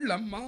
அம்மா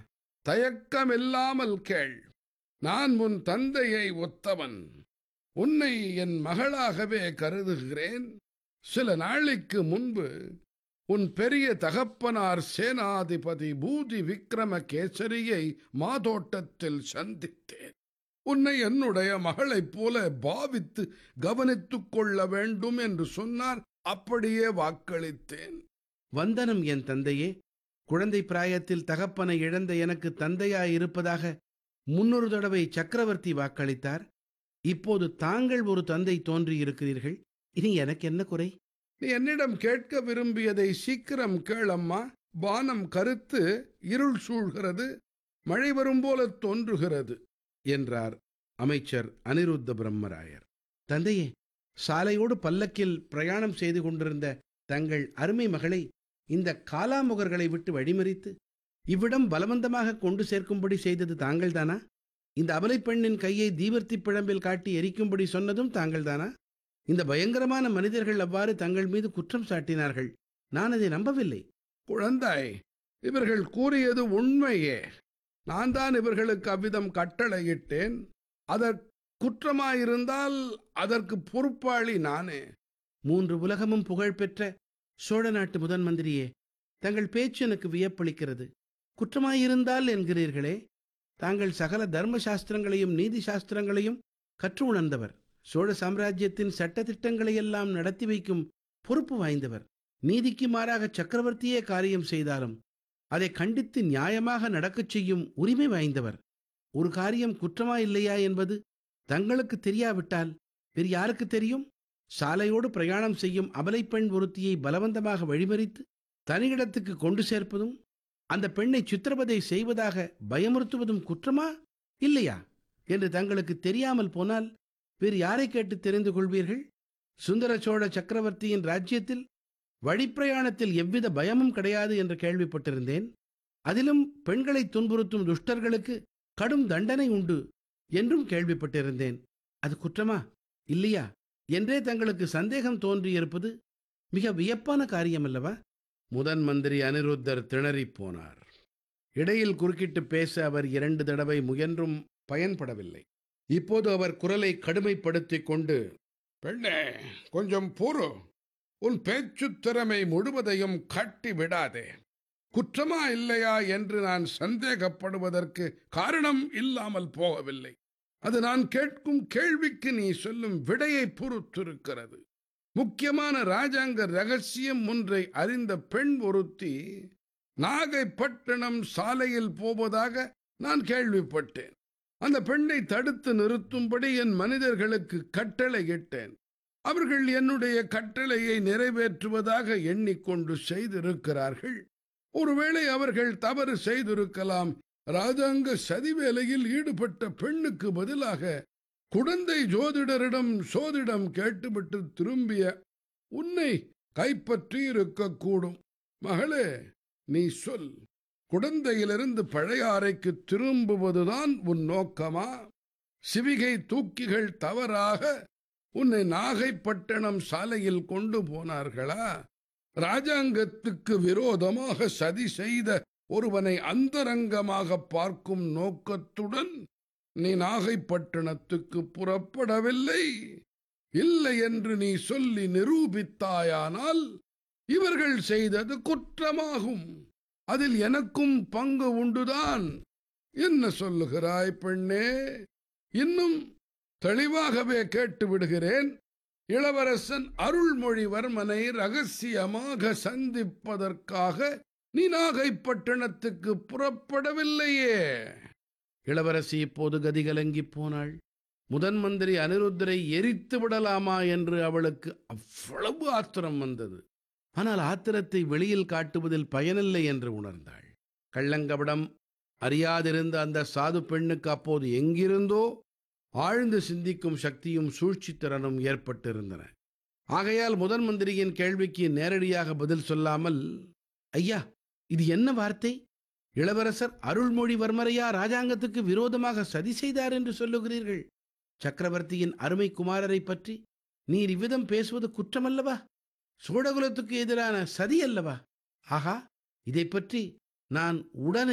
தயக்கமில்லாமல் கேள் நான் உன் தந்தையை ஒத்தவன் உன்னை என் மகளாகவே கருதுகிறேன் சில நாளைக்கு முன்பு உன் பெரிய தகப்பனார் சேனாதிபதி பூதி விக்ரம கேசரியை மாதோட்டத்தில் சந்தித்தேன் உன்னை என்னுடைய மகளைப் போல பாவித்து கவனித்துக் கொள்ள வேண்டும் என்று சொன்னார் அப்படியே வாக்களித்தேன் வந்தனம் என் தந்தையே குழந்தை பிராயத்தில் தகப்பனை இழந்த எனக்கு தந்தையாயிருப்பதாக முன்னொரு தடவை சக்கரவர்த்தி வாக்களித்தார் இப்போது தாங்கள் ஒரு தந்தை தோன்றியிருக்கிறீர்கள் இனி எனக்கு என்ன குறை நீ என்னிடம் கேட்க விரும்பியதை சீக்கிரம் கேளம்மா வானம் கருத்து இருள் சூழ்கிறது மழை வரும் போல தோன்றுகிறது என்றார் அமைச்சர் அனிருத்த பிரம்மராயர் தந்தையே சாலையோடு பல்லக்கில் பிரயாணம் செய்து கொண்டிருந்த தங்கள் அருமை மகளை இந்த காலாமுகர்களை விட்டு வழிமறித்து இவ்விடம் பலவந்தமாக கொண்டு சேர்க்கும்படி செய்தது தாங்கள்தானா இந்த அபலைப் பெண்ணின் கையை தீவர்த்தி பிழம்பில் காட்டி எரிக்கும்படி சொன்னதும் தாங்கள்தானா இந்த பயங்கரமான மனிதர்கள் அவ்வாறு தங்கள் மீது குற்றம் சாட்டினார்கள் நான் அதை நம்பவில்லை குழந்தாய் இவர்கள் கூறியது உண்மையே நான் தான் இவர்களுக்கு அவ்விதம் கட்டளையிட்டேன் அதற் குற்றமாயிருந்தால் அதற்கு பொறுப்பாளி நானே மூன்று உலகமும் புகழ்பெற்ற சோழ நாட்டு முதன் மந்திரியே தங்கள் பேச்சு எனக்கு வியப்பளிக்கிறது குற்றமாயிருந்தால் என்கிறீர்களே தாங்கள் சகல தர்ம சாஸ்திரங்களையும் நீதி சாஸ்திரங்களையும் கற்று உணர்ந்தவர் சோழ சாம்ராஜ்யத்தின் சட்டதிட்டங்களையெல்லாம் நடத்தி வைக்கும் பொறுப்பு வாய்ந்தவர் நீதிக்கு மாறாக சக்கரவர்த்தியே காரியம் செய்தாலும் அதை கண்டித்து நியாயமாக நடக்கச் செய்யும் உரிமை வாய்ந்தவர் ஒரு காரியம் குற்றமா இல்லையா என்பது தங்களுக்கு தெரியாவிட்டால் வேறு யாருக்கு தெரியும் சாலையோடு பிரயாணம் செய்யும் அபலைப் பெண் ஒருத்தியை பலவந்தமாக வழிமறித்து தனியிடத்துக்கு கொண்டு சேர்ப்பதும் அந்த பெண்ணை சித்திரவதை செய்வதாக பயமுறுத்துவதும் குற்றமா இல்லையா என்று தங்களுக்கு தெரியாமல் போனால் வேறு யாரை கேட்டு தெரிந்து கொள்வீர்கள் சுந்தர சோழ சக்கரவர்த்தியின் ராஜ்யத்தில் வழிப்பிரயாணத்தில் எவ்வித பயமும் கிடையாது என்று கேள்விப்பட்டிருந்தேன் அதிலும் பெண்களை துன்புறுத்தும் துஷ்டர்களுக்கு கடும் தண்டனை உண்டு என்றும் கேள்விப்பட்டிருந்தேன் அது குற்றமா இல்லையா என்றே தங்களுக்கு சந்தேகம் தோன்றியிருப்பது மிக வியப்பான காரியமல்லவா முதன் மந்திரி அனிருத்தர் திணறிப் போனார் இடையில் குறுக்கிட்டு பேச அவர் இரண்டு தடவை முயன்றும் பயன்படவில்லை இப்போது அவர் குரலை கடுமைப்படுத்திக் கொண்டு பெண்ணே கொஞ்சம் பொறு உன் பேச்சுத் திறமை முழுவதையும் காட்டி விடாதே குற்றமா இல்லையா என்று நான் சந்தேகப்படுவதற்கு காரணம் இல்லாமல் போகவில்லை அது நான் கேட்கும் கேள்விக்கு நீ சொல்லும் விடையை பொறுத்திருக்கிறது முக்கியமான ராஜாங்க ரகசியம் ஒன்றை அறிந்த பெண் ஒருத்தி நாகைப்பட்டினம் சாலையில் போவதாக நான் கேள்விப்பட்டேன் அந்த பெண்ணை தடுத்து நிறுத்தும்படி என் மனிதர்களுக்கு கட்டளையிட்டேன் அவர்கள் என்னுடைய கட்டளையை நிறைவேற்றுவதாக எண்ணிக்கொண்டு செய்திருக்கிறார்கள் ஒருவேளை அவர்கள் தவறு செய்திருக்கலாம் ராஜாங்க சதி வேலையில் ஈடுபட்ட பெண்ணுக்கு பதிலாக குழந்தை ஜோதிடரிடம் சோதிடம் கேட்டுவிட்டு திரும்பிய உன்னை கைப்பற்றி இருக்கக்கூடும் மகளே நீ சொல் குழந்தையிலிருந்து பழையாறைக்கு திரும்புவதுதான் உன் நோக்கமா சிவிகை தூக்கிகள் தவறாக உன்னை நாகைப்பட்டினம் சாலையில் கொண்டு போனார்களா ராஜாங்கத்துக்கு விரோதமாக சதி செய்த ஒருவனை அந்தரங்கமாக பார்க்கும் நோக்கத்துடன் நீ நாகைப்பட்டினத்துக்கு புறப்படவில்லை இல்லை என்று நீ சொல்லி நிரூபித்தாயானால் இவர்கள் செய்தது குற்றமாகும் அதில் எனக்கும் பங்கு உண்டுதான் என்ன சொல்லுகிறாய் பெண்ணே இன்னும் தெளிவாகவே கேட்டு விடுகிறேன் இளவரசன் அருள்மொழிவர்மனை ரகசியமாக சந்திப்பதற்காக நீ நாகைப்பட்டினத்துக்கு புறப்படவில்லையே இளவரசி இப்போது கதிகலங்கிப் போனாள் முதன் மந்திரி அனிருத்தரை எரித்து விடலாமா என்று அவளுக்கு அவ்வளவு ஆத்திரம் வந்தது ஆனால் ஆத்திரத்தை வெளியில் காட்டுவதில் பயனில்லை என்று உணர்ந்தாள் கள்ளங்கபடம் அறியாதிருந்த அந்த சாது பெண்ணுக்கு அப்போது எங்கிருந்தோ ஆழ்ந்து சிந்திக்கும் சக்தியும் சூழ்ச்சித்திறனும் ஏற்பட்டிருந்தன ஆகையால் முதன் மந்திரியின் கேள்விக்கு நேரடியாக பதில் சொல்லாமல் ஐயா இது என்ன வார்த்தை இளவரசர் அருள்மொழிவர்மரையா ராஜாங்கத்துக்கு விரோதமாக சதி செய்தார் என்று சொல்லுகிறீர்கள் சக்கரவர்த்தியின் அருமை குமாரரை பற்றி நீர் இவ்விதம் பேசுவது குற்றமல்லவா சோழகுலத்துக்கு எதிரான சதி அல்லவா ஆகா இதைப் பற்றி நான் உடனே